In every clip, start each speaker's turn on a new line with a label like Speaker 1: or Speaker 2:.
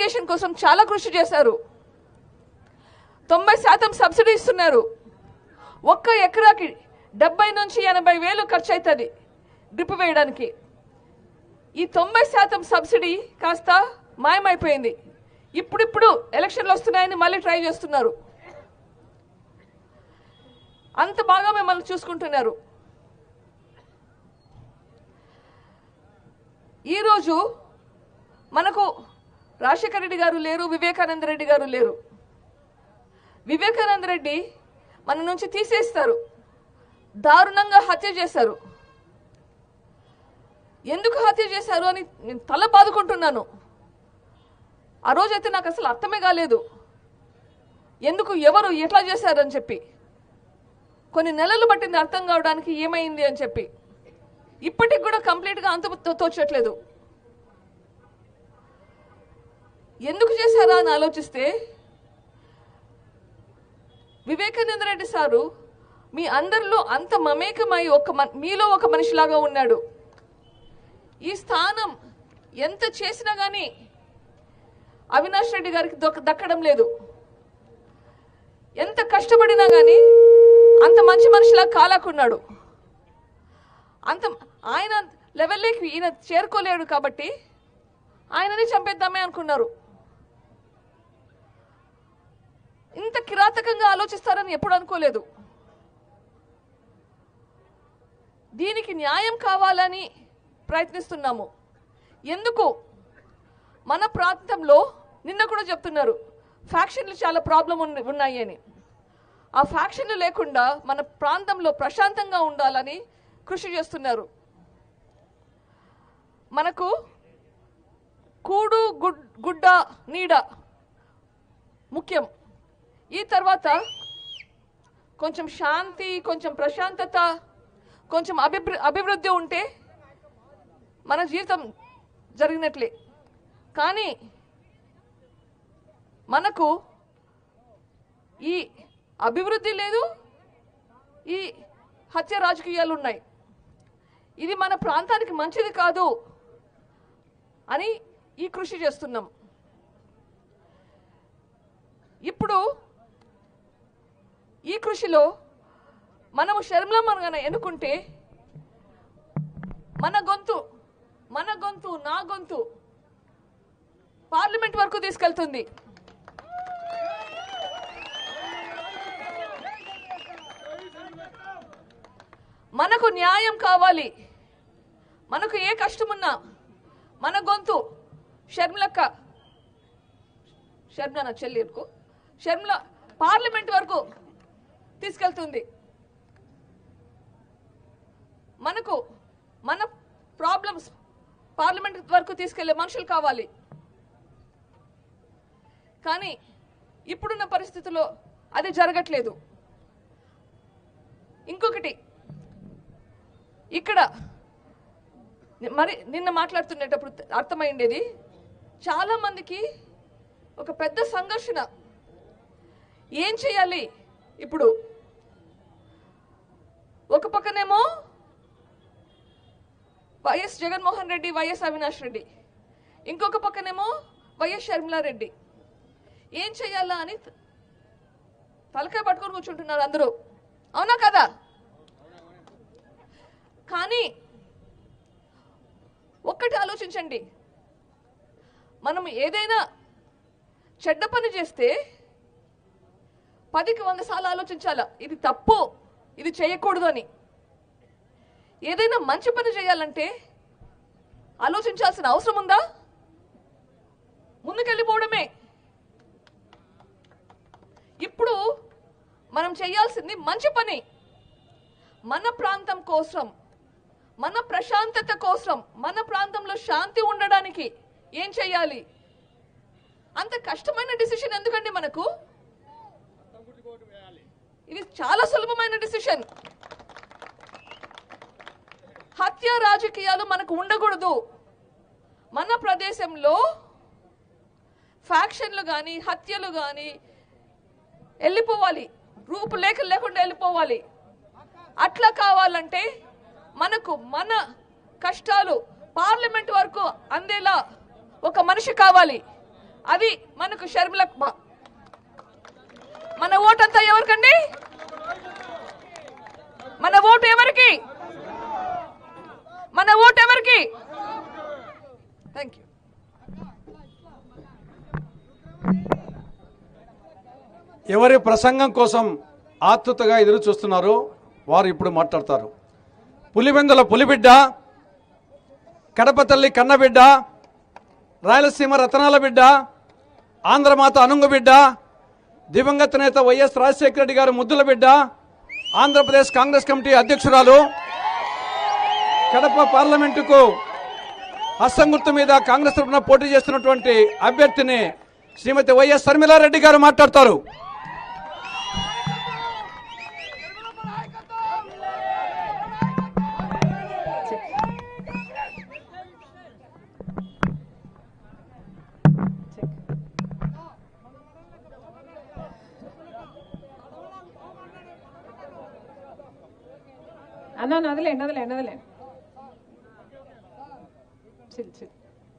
Speaker 1: Irrigation కోసం చాలా కృషి చేశారు తొంభై శాతం సబ్సిడీ ఇస్తున్నారు ఒక్క ఎకరాకి డెబ్బై నుంచి ఎనభై వేలు ఖర్చు అవుతుంది డ్రిప్ వేయడానికి ఈ తొంభై శాతం సబ్సిడీ కాస్త మాయమైపోయింది ఇప్పుడిప్పుడు ఎలక్షన్లు వస్తున్నాయని మళ్ళీ ట్రై చేస్తున్నారు అంత బాగా మిమ్మల్ని చూసుకుంటున్నారు ఈరోజు మనకు రాజశేఖర రెడ్డి గారు లేరు వివేకానంద రెడ్డి గారు లేరు వివేకానంద రెడ్డి మన నుంచి తీసేస్తారు దారుణంగా హత్య చేశారు ఎందుకు హత్య చేశారు అని నేను తల బాదుకుంటున్నాను ఆ రోజైతే నాకు అసలు అర్థమే కాలేదు ఎందుకు ఎవరు ఎట్లా చేశారని చెప్పి కొన్ని నెలలు పట్టింది అర్థం కావడానికి ఏమైంది అని చెప్పి ఇప్పటికి కూడా కంప్లీట్గా అంత తో- తోచట్లేదు ఎందుకు చేశారా అని ఆలోచిస్తే వివేకానంద రెడ్డి సారు మీ అందరిలో అంత మమేకమై ఒక మన- మీలో ఒక మనిషిలాగా ఉన్నాడు ఈ స్థానం ఎంత చేసినా కానీ అవినాష్ రెడ్డి గారికి దొక్క- దక్కడం లేదు ఎంత కష్టపడినా కానీ అంత మంచి మనిషిలా కాలాకున్నాడు అంత ఆయన లెవెల్లోకి ఈయన చేరుకోలేడు కాబట్టి ఆయనని చంపేద్దామే అనుకున్నారు ఇంత కిరాతకంగా ఆలోచిస్తారని ఎప్పుడు అనుకోలేదు దీనికి న్యాయం కావాలని ప్రయత్నిస్తున్నాము ఎందుకు మన ప్రాంతంలో నిన్న కూడా చెప్తున్నారు ఫ్యాక్షన్లు చాలా ప్రాబ్లం ఉన్న- ఉన్నాయి అని ఆ ఫ్యాక్షన్లు లేకుండా మన ప్రాంతంలో ప్రశాంతంగా ఉండాలని కృషి చేస్తున్నారు మనకు కూడు గుడ్ గుడ్డ నీడ ముఖ్యం ఈ తర్వాత కొంచెం శాంతి కొంచెం ప్రశాంతత కొంచెం అభివృ అభివృద్ధి ఉంటే మన జీవితం జరిగినట్లే కానీ మనకు ఈ అభివృద్ధి లేదు ఈ హత్య రాజకీయాలు ఉన్నాయి ఇది మన ప్రాంతానికి మంచిది కాదు అని ఈ కృషి చేస్తున్నాం ఇప్పుడు ఈ కృషిలో మనము శర్మలమ్మను గన ఎన్నుకుంటే మన గొంతు మన గొంతు నా గొంతు పార్లమెంట్ వరకు తీసుకెళ్తుంది మనకు న్యాయం కావాలి మనకు ఏ కష్టమున్నా మన గొంతు షర్మిలక్క షర్మిల నా చెల్లెలకు షర్మిల పార్లమెంట్ వరకు తీసుకెళ్తుంది మనకు మన ప్రాబ్లమ్స్ పార్లమెంట్ వరకు తీసుకెళ్లే మనుషులు కావాలి కానీ ఇప్పుడున్న పరిస్థితుల్లో అది జరగట్లేదు ఇంకొకటి ఇక్కడ మరి నిన్న మాట్లాడుతున్నప్పుడు అర్థమైండేది చాలా మందికి ఒక పెద్ద సంఘర్షణ ఏం చేయాలి ఇప్పుడు ఒక పక్కనేమో వైఎస్ జగన్మోహన్ రెడ్డి వైఎస్ అవినాష్ రెడ్డి ఇంకొక పక్కనేమో వైఎస్ షర్మిలారెడ్డి ఏం చెయ్యాలా అని తలకాయ పట్టుకొని కూర్చుంటున్నారు అందరూ అవునా కదా కానీ ఒక్కటి ఆలోచించండి మనం ఏదైనా చెడ్డ పని చేస్తే పదికి వంద సార్లు ఆలోచించాలా ఇది తప్పు ఇది చేయకూడదు అని ఏదైనా మంచి పని చేయాలంటే ఆలోచించాల్సిన అవసరం ఉందా ముందుకెళ్ళిపోవడమే ఇప్పుడు మనం చేయాల్సింది మంచి పని మన ప్రాంతం కోసం మన ప్రశాంతత కోసం మన ప్రాంతంలో శాంతి ఉండడానికి ఏం చేయాలి అంత కష్టమైన డిసిషన్ ఎందుకండి మనకు ఇది చాలా సులభమైన డిసిషన్ హత్య రాజకీయాలు మనకు ఉండకూడదు మన ప్రదేశంలో ఫ్యాక్షన్లు కానీ హత్యలు కానీ వెళ్ళిపోవాలి రూపులేఖ లేకుండా వెళ్ళిపోవాలి అట్లా కావాలంటే మనకు మన కష్టాలు పార్లమెంట్ వరకు అందేలా ఒక మనిషి కావాలి అది మనకు షర్మిల బా- మన ఓటంతా ఎవరికండి మన ఓటు ఎవరికి మన ఓటు ఎవరికి థ్యాంక్ యూ
Speaker 2: ఎవరి ప్రసంగం కోసం ఆతృతగా ఎదురు చూస్తున్నారో వారు ఇప్పుడు మాట్లాడతారు పులివెందుల పులిబిడ్డ కడప తల్లి కన్నబిడ్డ రాయలసీమ రతనాల బిడ్డ ఆంధ్రమాత అనుంగ బిడ్డ దివంగత నేత వైఎస్ రాజశేఖర రెడ్డి గారు ముద్దుల బిడ్డ ఆంధ్రప్రదేశ్ కాంగ్రెస్ కమిటీ అధ్యక్షురాలు కడప పార్లమెంటుకు హస్తం గుర్తు మీద కాంగ్రెస్ తరఫున పోటీ చేస్తున్నటువంటి అభ్యర్థిని శ్రీమతి వైఎస్ శర్మిలారెడ్డి గారు మాట్లాడతారు
Speaker 3: అన్న వదిలేండి వదిలేండి వదిలేండి చిల్ చిల్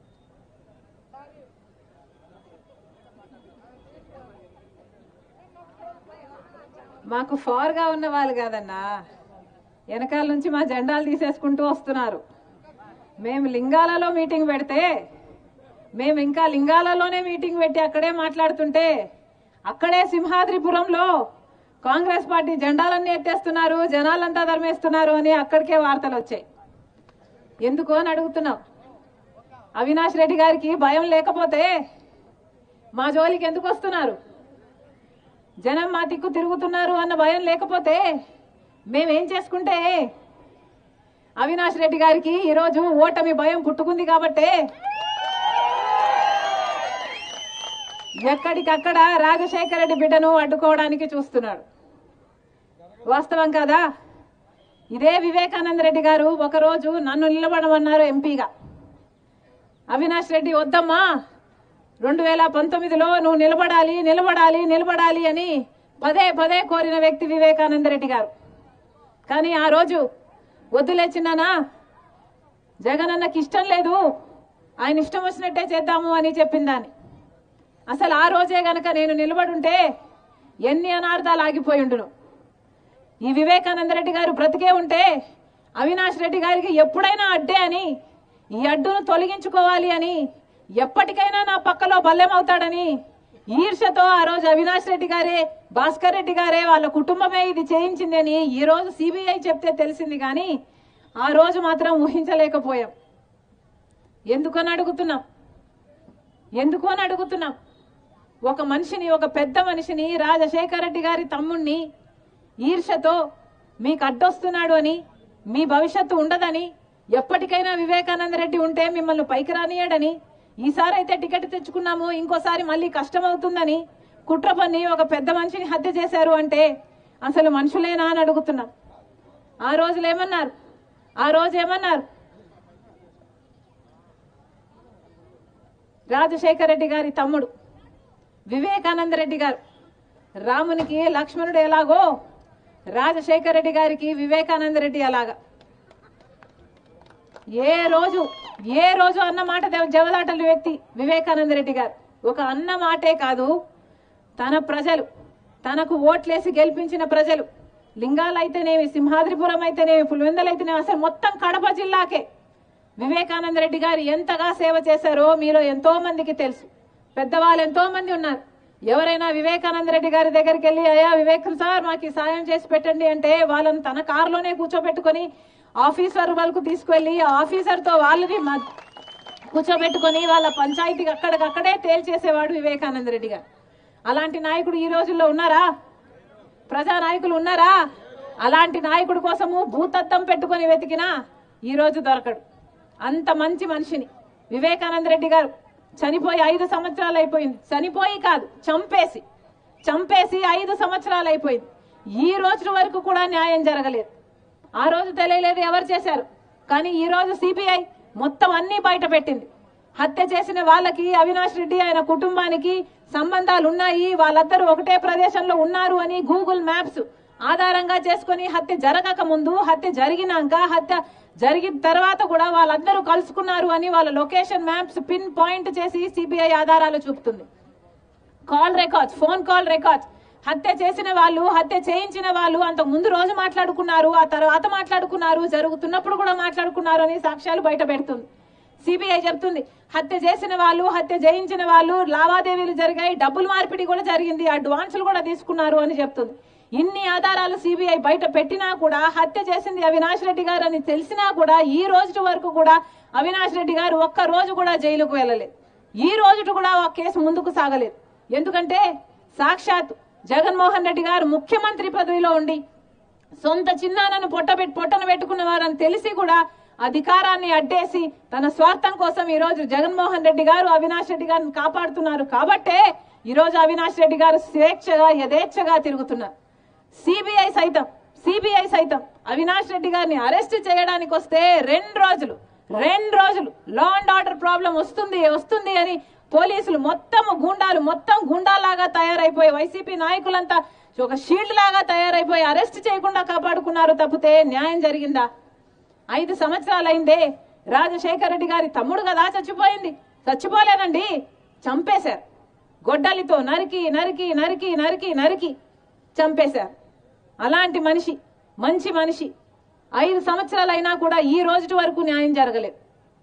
Speaker 3: మాకు ఫార్గా ఉన్న వాళ్ళు కాదన్నా వెనకాల నుంచి మా జెండాలు తీసేసుకుంటూ వస్తున్నారు మేము లింగాలలో మీటింగ్ పెడితే మేము ఇంకా లింగాలలోనే మీటింగ్ పెట్టి అక్కడే మాట్లాడుతుంటే అక్కడే సింహాద్రిపురంలో కాంగ్రెస్ పార్టీ జెండాలన్నీ ఎత్తేస్తున్నారు జనాలంతా ధర్మేస్తున్నారు అని అక్కడికే వార్తలు వచ్చాయి ఎందుకు అని అడుగుతున్నాం అవినాష్ రెడ్డి గారికి భయం లేకపోతే మా జోలికి ఎందుకు వస్తున్నారు జనం మా దిక్కు తిరుగుతున్నారు అన్న భయం లేకపోతే మేమేం చేసుకుంటే అవినాష్ రెడ్డి గారికి ఈరోజు ఓటమి భయం పుట్టుకుంది కాబట్టే ఎక్కడికక్కడ రాజశేఖర రెడ్డి బిడ్డను అడ్డుకోవడానికి చూస్తున్నాడు వాస్తవం కాదా ఇదే వివేకానంద రెడ్డి గారు ఒకరోజు నన్ను నిలబడమన్నారు ఎంపీగా అవినాష్ రెడ్డి వద్దమ్మా రెండు వేల పంతొమ్మిదిలో నువ్వు నిలబడాలి నిలబడాలి నిలబడాలి అని పదే పదే కోరిన వ్యక్తి వివేకానంద రెడ్డి గారు కానీ ఆ రోజు వద్దులే చిన్నానా జగన్ అన్నకి ఇష్టం లేదు ఆయన ఇష్టం వచ్చినట్టే చేద్దాము అని చెప్పిందాన్ని అసలు ఆ రోజే గనక నేను నిలబడుంటే ఎన్ని అనార్థాలు ఆగిపోయి ఉండును ఈ వివేకానంద రెడ్డి గారు బ్రతికే ఉంటే అవినాష్ రెడ్డి గారికి ఎప్పుడైనా అడ్డే అని ఈ అడ్డును తొలగించుకోవాలి అని ఎప్పటికైనా నా పక్కలో బల్లెమవుతాడని ఈర్షతో ఆ రోజు అవినాష్ రెడ్డి గారే భాస్కర్ రెడ్డి గారే వాళ్ళ కుటుంబమే ఇది చేయించిందని ఈ రోజు సిబిఐ చెప్తే తెలిసింది కానీ ఆ రోజు మాత్రం ఊహించలేకపోయాం ఎందుకని అడుగుతున్నాం ఎందుకు అని అడుగుతున్నాం ఒక మనిషిని ఒక పెద్ద మనిషిని రాజశేఖర రెడ్డి గారి తమ్ముణ్ణి ఈర్షతో మీకు అడ్డొస్తున్నాడు అని మీ భవిష్యత్తు ఉండదని ఎప్పటికైనా వివేకానంద రెడ్డి ఉంటే మిమ్మల్ని పైకి రానియడని ఈసారి అయితే టికెట్ తెచ్చుకున్నాము ఇంకోసారి మళ్ళీ కష్టం అవుతుందని కుట్ర పన్ని ఒక పెద్ద మనిషిని హత్య చేశారు అంటే అసలు మనుషులేనా అని అడుగుతున్నాం ఆ రోజులు ఏమన్నారు ఆ రోజు ఏమన్నారు రాజశేఖర రెడ్డి గారి తమ్ముడు వివేకానంద రెడ్డి గారు రామునికి లక్ష్మణుడు ఎలాగో రాజశేఖర రెడ్డి గారికి వివేకానంద రెడ్డి అలాగా ఏ రోజు ఏ రోజు అన్న మాట దేవ- జవదాటలు వ్యక్తి వివేకానంద రెడ్డి గారు ఒక అన్న మాటే కాదు తన ప్రజలు తనకు ఓట్లేసి గెలిపించిన ప్రజలు లింగాలైతేనేమి సింహాద్రిపురం అయితేనేమి పులివెందలైతేనేమి అసలు మొత్తం కడప జిల్లాకే వివేకానంద రెడ్డి గారు ఎంతగా సేవ చేశారో మీలో ఎంతో మందికి తెలుసు పెద్దవాళ్ళు ఎంతో మంది ఉన్నారు ఎవరైనా వివేకానంద రెడ్డి గారి దగ్గరికి వెళ్ళి అయ్యా వివేక్ సార్ మాకు ఈ సాయం చేసి పెట్టండి అంటే వాళ్ళని తన కారులోనే కూర్చోబెట్టుకొని ఆఫీసర్ వాళ్ళకు తీసుకువెళ్ళి ఆ ఆఫీసర్తో వాళ్ళని మ- కూర్చోబెట్టుకొని వాళ్ళ పంచాయతీకి అక్కడికక్కడే తేల్చేసేవాడు వివేకానంద రెడ్డి గారు అలాంటి నాయకుడు ఈ రోజుల్లో ఉన్నారా ప్రజా నాయకులు ఉన్నారా అలాంటి నాయకుడి కోసము భూతద్దం పెట్టుకొని వెతికినా ఈ రోజు దొరకడు అంత మంచి మనిషిని వివేకానంద రెడ్డి గారు చనిపోయి ఐదు సంవత్సరాలు అయిపోయింది చనిపోయి కాదు చంపేసి చంపేసి ఐదు సంవత్సరాలు అయిపోయింది ఈ రోజు వరకు కూడా న్యాయం జరగలేదు ఆ రోజు తెలియలేదు ఎవరు చేశారు కానీ ఈ రోజు సిబిఐ మొత్తం అన్ని బయట పెట్టింది హత్య చేసిన వాళ్ళకి అవినాష్ రెడ్డి ఆయన కుటుంబానికి సంబంధాలు ఉన్నాయి వాళ్ళందరూ ఒకటే ప్రదేశంలో ఉన్నారు అని గూగుల్ మ్యాప్స్ ఆధారంగా చేసుకొని హత్య జరగక ముందు హత్య జరిగినాక హత్య జరిగిన తర్వాత కూడా వాళ్ళందరూ కలుసుకున్నారు అని వాళ్ళ లొకేషన్ మ్యాప్స్ పిన్ పాయింట్ చేసి సిబిఐ ఆధారాలు చూపుతుంది call records phone call records హత్య చేసిన వాళ్ళు హత్య చేయించిన వాళ్ళు అంత ముందు రోజు మాట్లాడుకున్నారు ఆ తర్వాత మాట్లాడుకున్నారు జరుగుతున్నప్పుడు కూడా మాట్లాడుకున్నారు అని సాక్ష్యాలు బయట పెడుతుంది సిబిఐ చెప్తుంది హత్య చేసిన వాళ్ళు హత్య చేయించిన వాళ్ళు లావాదేవీలు జరిగాయి డబ్బులు మార్పిడి కూడా జరిగింది అడ్వాన్సులు కూడా తీసుకున్నారు అని చెప్తుంది ఇన్ని ఆధారాలు సిబిఐ బయట పెట్టినా కూడా హత్య చేసింది అవినాష్ రెడ్డి గారు అని తెలిసినా కూడా ఈ రోజు వరకు కూడా అవినాష్ రెడ్డి గారు ఒక్క రోజు కూడా జైలుకు వెళ్ళలేదు ఈ రోజు కూడా ఆ కేసు ముందుకు సాగలేదు ఎందుకంటే సాక్షాత్ జగన్మోహన్ రెడ్డి గారు ముఖ్యమంత్రి పదవిలో ఉండి సొంత చిన్నానను పొట్టబెట్టి పొట్టను పెట్టుకున్న వారని తెలిసి కూడా అధికారాన్ని అడ్డేసి తన స్వార్థం కోసం ఈ రోజు జగన్మోహన్ రెడ్డి గారు అవినాష్ రెడ్డి గారిని కాపాడుతున్నారు కాబట్టే ఈ రోజు అవినాష్ రెడ్డి గారు స్వేచ్ఛగా యథేచ్ఛగా తిరుగుతున్నారు సిబిఐ సైతం సిబిఐ సైతం అవినాష్ రెడ్డి గారిని అరెస్ట్ చేయడానికి వస్తే రెండు రోజులు రెండు రోజులు లా అండ్ ఆర్డర్ ప్రాబ్లం వస్తుంది వస్తుంది అని పోలీసులు మొత్తం గుండాలు మొత్తం గుండాలాగా తయారైపోయి వైసీపీ నాయకులంతా ఒక షీల్డ్ లాగా తయారైపోయి అరెస్ట్ చేయకుండా కాపాడుకున్నారు తప్పితే న్యాయం జరిగిందా ఐదు సంవత్సరాలైందే రాజశేఖర రెడ్డి గారి తమ్ముడు కదా చచ్చిపోయింది చచ్చిపోలేదండి చంపేశారు గొడ్డలితో నరికి నరికి నరికి నరికి నరికి చంపేశారు అలాంటి మనిషి మంచి మనిషి ఐదు సంవత్సరాలైనా కూడా ఈ రోజు వరకు న్యాయం జరగలేదు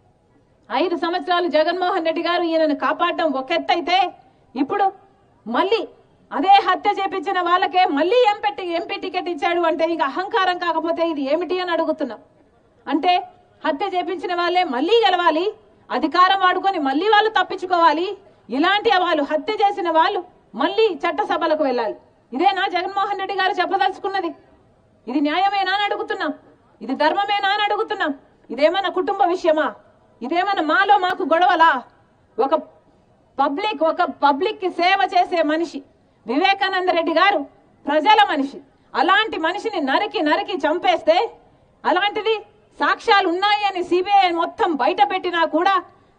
Speaker 3: ఐదు సంవత్సరాలు జగన్మోహన్ రెడ్డి గారు ఈయనను కాపాడడం ఒక ఎత్తు అయితే ఇప్పుడు మళ్ళీ అదే హత్య చేపించిన వాళ్ళకే మళ్ళీ ఎంపీ ఎంపీ టికెట్ ఇచ్చాడు అంటే ఇక అహంకారం కాకపోతే ఇది ఏమిటి అని అడుగుతున్నాం అంటే హత్య చేపించిన వాళ్ళే మళ్ళీ గెలవాలి అధికారం వాడుకొని మళ్ళీ వాళ్ళు తప్పించుకోవాలి ఇలాంటి వాళ్ళు హత్య చేసిన వాళ్ళు మళ్ళీ చట్టసభలకు వెళ్ళాలి ఇదేనా జగన్మోహన్ రెడ్డి గారు చెప్పదలుచుకున్నది ఇది న్యాయమేనా అని అడుగుతున్నాం ఇది ధర్మమేనా అని అడుగుతున్నాం ఇదేమన్నా కుటుంబ విషయమా ఇదేమన్నా మాలో మాకు గొడవలా ఒక పబ్లిక్ ఒక పబ్లిక్ కి సేవ చేసే మనిషి వివేకానంద రెడ్డి గారు ప్రజల మనిషి అలాంటి మనిషిని నరికి నరికి చంపేస్తే అలాంటిది సాక్ష్యాలు ఉన్నాయి అని సిబిఐ మొత్తం బయట పెట్టినా కూడా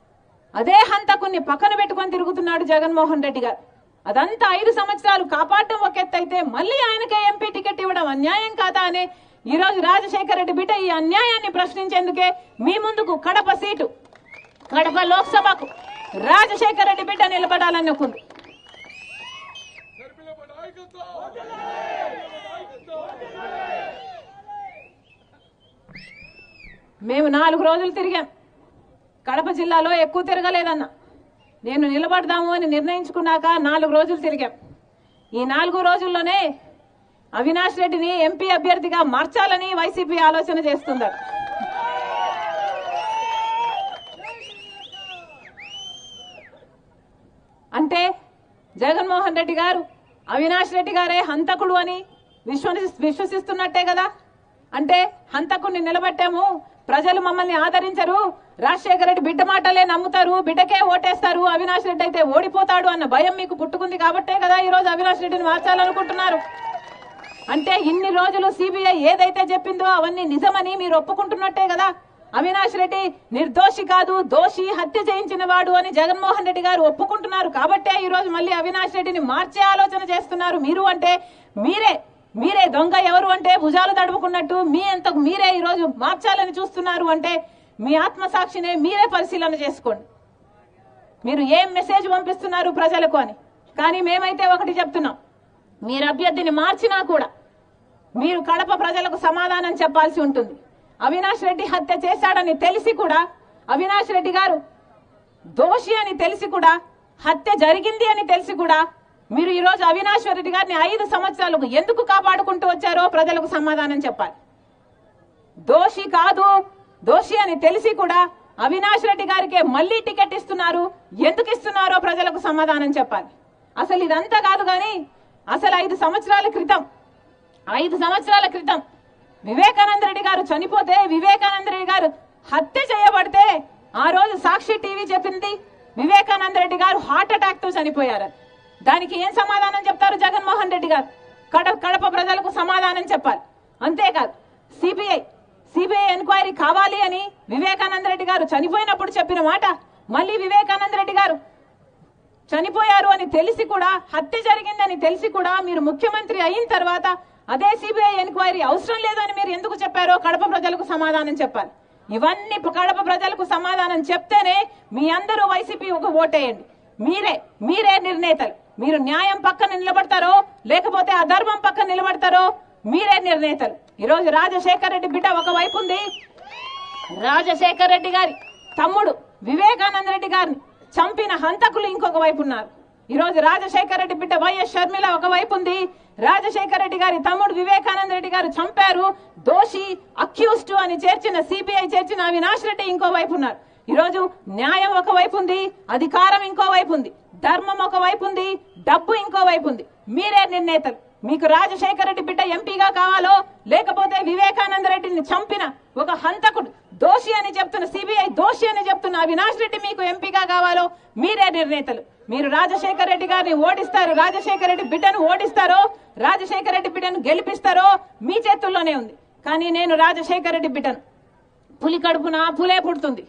Speaker 3: అదే హంతకుని పక్కన పెట్టుకొని తిరుగుతున్నాడు జగన్మోహన్ రెడ్డి గారు అదంతా ఐదు సంవత్సరాలు కాపాడటం ఒక ఎత్తు అయితే మళ్ళీ ఆయనకే ఎంపీ టికెట్ ఇవ్వడం అన్యాయం కాదా అని ఈ రోజు రాజశేఖర రెడ్డి బిడ్డ ఈ అన్యాయాన్ని ప్రశ్నించేందుకే మీ ముందుకు కడప సీటు కడప లోక్సభకు రాజశేఖర రెడ్డి బిడ్డ నిలబడాలని ఒక్కుంది మేము నాలుగు రోజులు తిరిగాం కడప జిల్లాలో ఎక్కువ తిరగలేదన్న నేను నిలబడదాము అని నిర్ణయించుకున్నాక నాలుగు రోజులు తిరిగాం ఈ నాలుగు రోజుల్లోనే అవినాష్ రెడ్డిని ఎంపీ అభ్యర్థిగా మార్చాలని వైసీపీ ఆలోచన చేస్తుందట అంటే జగన్మోహన్ రెడ్డి గారు అవినాష్ రెడ్డి గారే హంతకుడు అని విశ్వసి విశ్వసిస్తున్నట్టే కదా అంటే హంతకుడిని నిలబెట్టాము ప్రజలు మమ్మల్ని ఆదరించరు రాజశేఖర రెడ్డి బిడ్డ మాటలే నమ్ముతారు బిడ్డకే ఓటేస్తారు అవినాష్ రెడ్డి అయితే ఓడిపోతాడు అన్న భయం మీకు పుట్టుకుంది కాబట్టే కదా ఈ రోజు అవినాష్ రెడ్డిని మార్చాలనుకుంటున్నారు అంటే ఇన్ని రోజులు సిబిఐ ఏదైతే చెప్పిందో అవన్నీ నిజమని మీరు ఒప్పుకుంటున్నట్టే కదా అవినాష్ రెడ్డి నిర్దోషి కాదు దోషి హత్య చేయించిన వాడు అని జగన్మోహన్ రెడ్డి గారు ఒప్పుకుంటున్నారు కాబట్టే ఈ రోజు మళ్ళీ అవినాష్ రెడ్డిని మార్చే ఆలోచన చేస్తున్నారు మీరు అంటే మీరే మీరే దొంగ ఎవరు అంటే భుజాలు తడుముకున్నట్టు మీ అంతకు మీరే ఈ రోజు మార్చాలని చూస్తున్నారు అంటే మీ ఆత్మసాక్షినే మీరే పరిశీలన చేసుకోండి మీరు ఏం మెసేజ్ పంపిస్తున్నారు ప్రజలకు అని కానీ మేమైతే ఒకటి చెప్తున్నాం మీరు అభ్యర్థిని మార్చినా కూడా మీరు కడప ప్రజలకు సమాధానం చెప్పాల్సి ఉంటుంది అవినాష్ రెడ్డి హత్య చేశాడని తెలిసి కూడా అవినాష్ రెడ్డి గారు దోషి అని తెలిసి కూడా హత్య జరిగింది అని తెలిసి కూడా మీరు ఈ రోజు అవినాష్ రెడ్డి గారిని ఐదు సంవత్సరాలకు ఎందుకు కాపాడుకుంటూ వచ్చారో ప్రజలకు సమాధానం చెప్పాలి దోషి కాదు దోషి అని తెలిసి కూడా అవినాష్ రెడ్డి గారికి మళ్ళీ టికెట్ ఇస్తున్నారు ఎందుకు ఇస్తున్నారో ప్రజలకు సమాధానం చెప్పాలి అసలు ఇదంతా కాదు కానీ అసలు ఐదు సంవత్సరాల క్రితం ఐదు సంవత్సరాల క్రితం వివేకానంద రెడ్డి గారు చనిపోతే వివేకానంద రెడ్డి గారు హత్య చేయబడితే ఆ రోజు సాక్షి టీవీ చెప్పింది వివేకానంద రెడ్డి గారు హార్ట్ అటాక్ తో చనిపోయారు దానికి ఏం సమాధానం చెప్తారు జగన్మోహన్ రెడ్డి గారు కడప కడప ప్రజలకు సమాధానం చెప్పాలి అంతేకాదు సిబిఐ సిబిఐ ఎంక్వైరీ కావాలి అని వివేకానంద రెడ్డి గారు చనిపోయినప్పుడు చెప్పిన మాట మళ్ళీ వివేకానంద రెడ్డి గారు చనిపోయారు అని తెలిసి కూడా హత్య జరిగిందని తెలిసి కూడా మీరు ముఖ్యమంత్రి అయిన తర్వాత అదే సిబిఐ ఎంక్వైరీ అవసరం లేదని మీరు ఎందుకు చెప్పారో కడప ప్రజలకు సమాధానం చెప్పాలి ఇవన్నీ కడప ప్రజలకు సమాధానం చెప్తేనే మీ అందరూ వైసీపీ ఒక ఓటేయండి మీరే మీరే నిర్ణేతలు మీరు న్యాయం పక్కన నిలబడతారో లేకపోతే అధర్మం పక్కన నిలబడతారో మీరే నిర్ణేతలు ఈరోజు రాజశేఖర్ రెడ్డి బిడ్డ ఒకవైపు ఉంది రాజశేఖర్ రెడ్డి గారి తమ్ముడు వివేకానంద రెడ్డి గారిని చంపిన హంతకులు ఇంకొక వైపు ఉన్నారు ఈ రోజు రాజశేఖర్ రెడ్డి బిడ్డ వైఎస్ షర్మిల ఒక వైపు ఉంది రాజశేఖర్ రెడ్డి గారి తమ్ముడు వివేకానంద రెడ్డి గారు చంపారు దోషి అక్యూస్డ్ అని చేర్చిన సిబిఐ చేర్చిన అవినాష్ రెడ్డి ఇంకో వైపు ఉన్నారు ఈ రోజు న్యాయం ఒక వైపు ఉంది అధికారం ఇంకో వైపు ఉంది ధర్మం ఒక వైపు ఉంది డబ్బు ఇంకో వైపు ఉంది మీరే నిర్ణేతలు మీకు రాజశేఖర రెడ్డి బిడ్డ ఎంపీగా కావాలో లేకపోతే వివేకానంద రెడ్డిని చంపిన ఒక హంతకుడు దోషి అని చెప్తున్న సిబిఐ దోషి అని చెప్తున్న అవినాష్ రెడ్డి మీకు ఎంపీగా కావాలో మీరే నిర్ణేతలు మీరు రాజశేఖర రెడ్డి గారిని ఓడిస్తారు రాజశేఖర రెడ్డి బిడ్డను ఓడిస్తారో రాజశేఖర రెడ్డి బిడ్డను గెలిపిస్తారో మీ చేతుల్లోనే ఉంది కానీ నేను రాజశేఖర రెడ్డి బిడ్డను పులి కడుపున పులే పుడుతుంది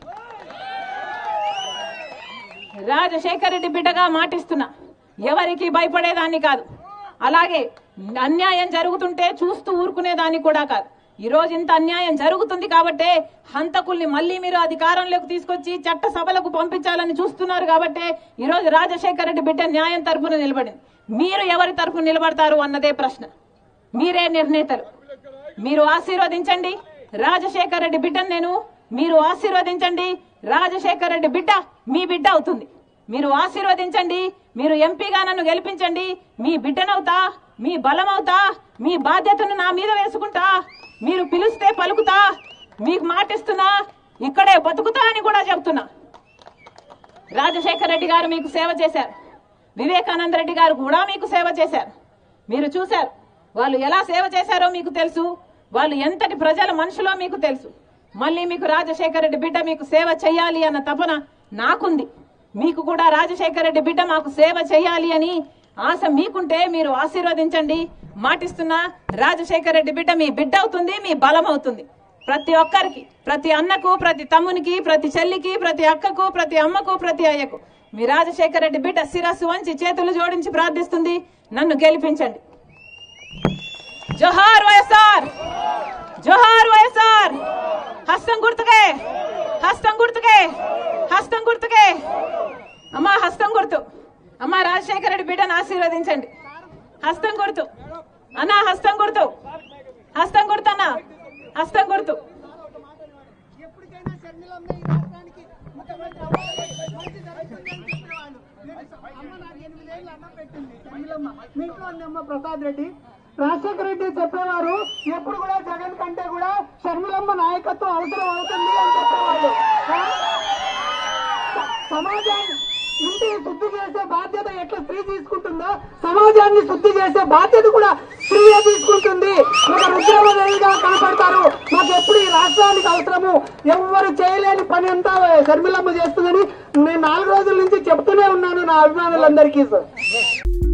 Speaker 3: రాజశేఖర రెడ్డి బిడ్డగా మాటిస్తున్నా ఎవరికి భయపడేదాన్ని కాదు అలాగే అన్యాయం జరుగుతుంటే చూస్తూ ఊరుకునేదాన్ని కూడా కాదు ఈ రోజు ఇంత అన్యాయం జరుగుతుంది కాబట్టే హంతకుల్ని మళ్ళీ మీరు అధికారంలోకి తీసుకొచ్చి చట్ట సభలకు పంపించాలని చూస్తున్నారు కాబట్టే ఈ రోజు రాజశేఖర రెడ్డి బిడ్డ న్యాయం తరపున నిలబడింది మీరు ఎవరి తరపున నిలబడతారు అన్నదే ప్రశ్న మీరే నిర్ణేతలు మీరు ఆశీర్వదించండి రాజశేఖర రెడ్డి బిడ్డను నేను మీరు ఆశీర్వదించండి రాజశేఖర రెడ్డి బిడ్డ మీ బిడ్డ అవుతుంది మీరు ఆశీర్వదించండి మీరు ఎంపీగా నన్ను గెలిపించండి మీ బిడ్డనవుతా మీ బలమవుతా మీ బాధ్యతను నా మీద వేసుకుంటా మీరు పిలిస్తే పలుకుతా మీకు మాటిస్తున్నా ఇక్కడే బతుకుతా అని కూడా చెప్తున్నా రాజశేఖర రెడ్డి గారు మీకు సేవ చేశారు వివేకానంద రెడ్డి గారు కూడా మీకు సేవ చేశారు మీరు చూశారు వాళ్ళు ఎలా సేవ చేశారో మీకు తెలుసు వాళ్ళు ఎంతటి ప్రజల మనుషులో మీకు తెలుసు మళ్ళీ మీకు రాజశేఖర రెడ్డి బిడ్డ మీకు సేవ చేయాలి అన్న తపన నాకుంది మీకు కూడా రాజశేఖర రెడ్డి బిడ్డ మాకు సేవ చేయాలి అని ఆశ మీకుంటే మీరు ఆశీర్వదించండి మాటిస్తున్నా రాజశేఖర రెడ్డి బిడ్డ మీ బిడ్డ అవుతుంది మీ బలం అవుతుంది ప్రతి ఒక్కరికి ప్రతి అన్నకు ప్రతి తమ్మునికి ప్రతి చెల్లికి ప్రతి అక్కకు ప్రతి అమ్మకు ప్రతి అయ్యకు మీ రాజశేఖర రెడ్డి బిడ్డ శిరస్సు వంచి చేతులు జోడించి ప్రార్థిస్తుంది నన్ను గెలిపించండి జోహార్ వైఎస్ఆర్ జోహార్ వైఎస్ఆర్ హస్తం గుర్తుకే హస్తం గుర్తుకే హస్తం గుర్తుకే అమ్మా హస్తం గుర్తు అమ్మా రాజశేఖర రెడ్డి బిడ్డను ఆశీర్వదించండి హస్తం గుర్తు అన్నా హస్తం గుర్తు హస్తం గుర్తు అన్నా హస్తం గుర్తు
Speaker 4: ఎప్పటికైనా షర్మిలమ్మ ఈ రాష్ట్రానికి ముఖ్యమంత్రి అవ్వాలి మంచి జరుగుతుంది అని చెప్పేవాళ్ళు అమ్మ నాకు ఎనిమిదేళ్ళు అన్నం పెట్టింది షర్మిలమ్మ మీ ఇంట్లో ఉంది అమ్మ ప్రసాద్ రెడ్డి రాజశేఖర రెడ్డి చెప్పేవారు ఎప్పుడు కూడా జగన్ కంటే కూడా షర్మిలమ్మ నాయకత్వం అవసరం అవుతుంది అని చెప్పేవాళ్ళు ఆ? సమాజాన్ని ఇంటి శుద్ధి చేసే బాధ్యత ఎట్లా స్త్రీ తీసుకుంటుందో సమాజాన్ని శుద్ధి చేసే బాధ్యత కూడా స్త్రీయే తీసుకుంటుంది ఒక రుద్రమదేవిగా కనపడతారు మాకు ఎప్పుడు ఈ రాష్ట్రానికి అవసరము ఎవ్వరు చేయలేని పని అంతా షర్మిలమ్మ చేస్తుందని నేను నాలుగు రోజుల నుంచి చెప్తూనే ఉన్నాను నా అభిమానులందరికీ సార్